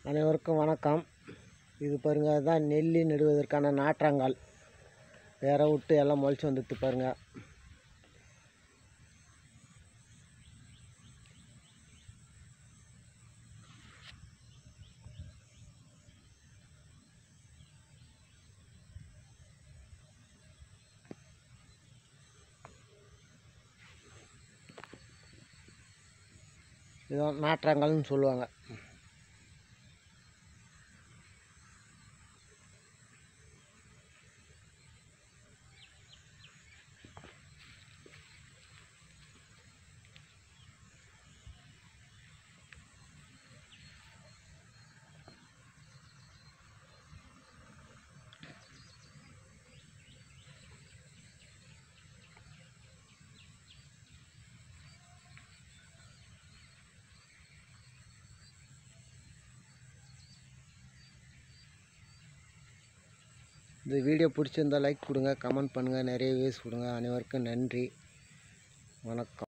அனைவருக்கும் வணக்கம் இது பாருங்க அதுதான் நெல்லி நடுவதற்கான நாற்றாங்கால் வேற விட்டு எல்லாம் முளைச்சி வந்துட்டு பாருங்க இதுதான் நாற்றாங்கால்னு சொல்லுவாங்க இந்த வீடியோ பிடிச்சிருந்தா லைக் கொடுங்க கமெண்ட் பண்ணுங்கள் நிறைய வியூஸ் கொடுங்க அனைவருக்கும் நன்றி வணக்கம்